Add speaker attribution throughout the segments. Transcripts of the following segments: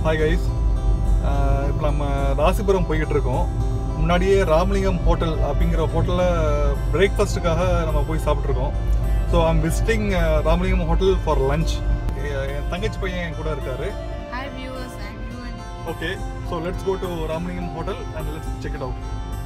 Speaker 1: Hi guys இப்போ நம்ம ராசிபுரம் போய்கிட்டு இருக்கோம் முன்னாடியே ராமலிங்கம் ஹோட்டல் அப்படிங்கிற ஹோட்டலில் பிரேக்ஃபாஸ்ட்டுக்காக நம்ம போய் சாப்பிட்ருக்கோம் so I'm visiting Ramalingam hotel for lunch என் தங்கச்சி பையன் என் கூட இருக்காரு
Speaker 2: Hi viewers, I'm Yuvan.
Speaker 1: Okay so let's go to Ramalingam hotel and let's check it out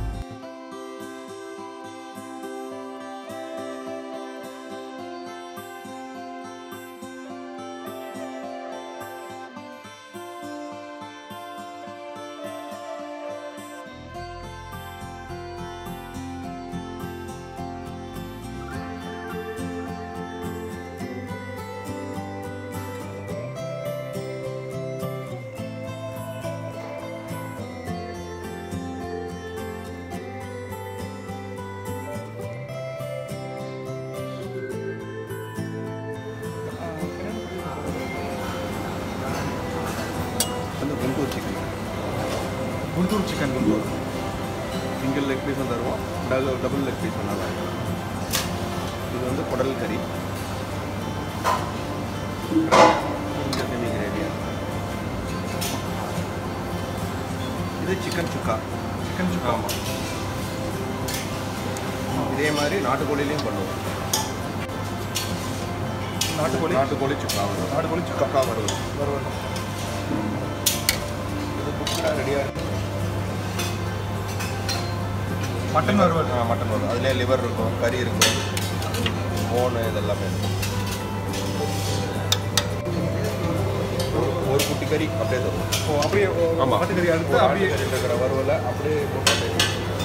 Speaker 3: வந்து Guntur chicken
Speaker 1: Guntur chicken Guntur
Speaker 3: single leg பீஸும் தருவோம் டபுள் டபுள் லெக் பீஸ் வேணாலும் இது வந்து குடல் கறி இங்கே செமி கிரேவியா இது சிக்கன் சுக்கா
Speaker 1: சிக்கன் சுக்கா
Speaker 3: ஆமாம் இதே மாதிரி நாட்டுக்கோழிலையும் பண்ணுவோம்
Speaker 1: நாட்டுக்கோழி
Speaker 3: நாட்டுக்கோழி சுக்கா வரும்
Speaker 1: நாட்டுக்கோழி சுக்கா
Speaker 3: சுக்கா வரும்
Speaker 1: வறுவல்
Speaker 3: இது குக்கராக ரெடியாக இருக்கு
Speaker 1: மட்டன் வறுவல்
Speaker 3: ஆ மட்டன் வரும் அதுலேயே லிவர் இருக்கும் கறி இருக்கும் போனு இதெல்லாமே இருக்கும் ஒரு- ஒரு குட்டி கறி அப்படியே தரும்
Speaker 1: ஓ அப்படியே
Speaker 3: ஆமாம்
Speaker 1: ஆட்டுக்கறி அடுத்து அப்படியே
Speaker 3: இருக்கிற வறுவலை அப்படியே போட்டு அப்படியே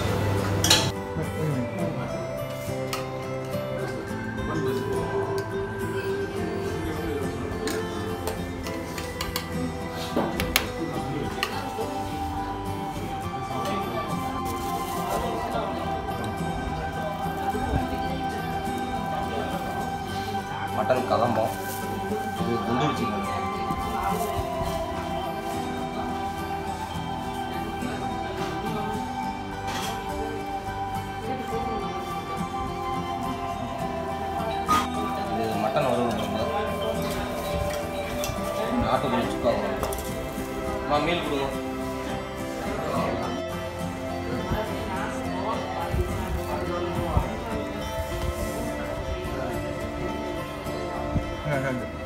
Speaker 4: மட்டன் கதம்பம் இது குண்டூர் சிக்கன் இது மட்டன் வறுவல் நம்ம நாட்டுக்கோழி சுக்கா வரும் அம்மா மீல் கொடுங்க
Speaker 1: ஆ, ஆ, ஆ.